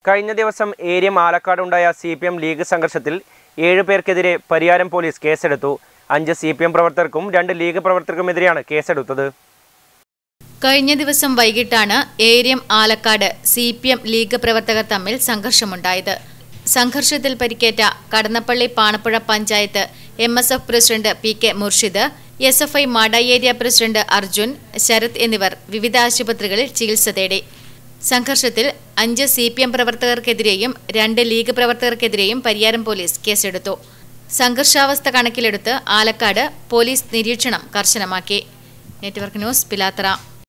കഴിഞ്ഞ ദിവസം ഏരിയം ആലക്കാടുണ്ടായ സി പി എം ലീഗ് സംഘർഷത്തിൽ ഏഴ് പേർക്കെതിരെ പരിയാരം പോലീസ് കേസെടുത്തു അഞ്ച് സി പി എം പ്രവർത്തകർക്കും രണ്ട് ലീഗ് പ്രവർത്തകർക്കുമെതിരെയാണ് കേസെടുത്തത് കഴിഞ്ഞ ദിവസം വൈകിട്ടാണ് Eriyam Alakkad C P M league പ്രവർത്തകർ തമ്മിൽ സംഘർഷമുണ്ടായത് സംഘർഷത്തിൽ പരിക്കേറ്റ Kadannappally Panappuzha panchayat M S F president P K Murshid S F I മാട ഏരിയ പ്രസിഡന്റ് അർജുൻ ശരത് എന്നിവർ വിവിധ ആശുപത്രികളിൽ ചികിത്സ തേടി സംഘർഷത്തിൽ അഞ്ച് സി പി എം പ്രവർത്തകർക്കെതിരെയും രണ്ട് ലീഗ് പ്രവർത്തകർക്കെതിരെയും പരിയാരം പോലീസ് കേസെടുത്തു സംഘർഷാവസ്ഥ കണക്കിലെടുത്ത് ആലക്കാട് പോലീസ് നിരീക്ഷണം കർശനമാക്കി നെറ്റ്വർക്ക് ന്യൂസ് പിലാത്തറ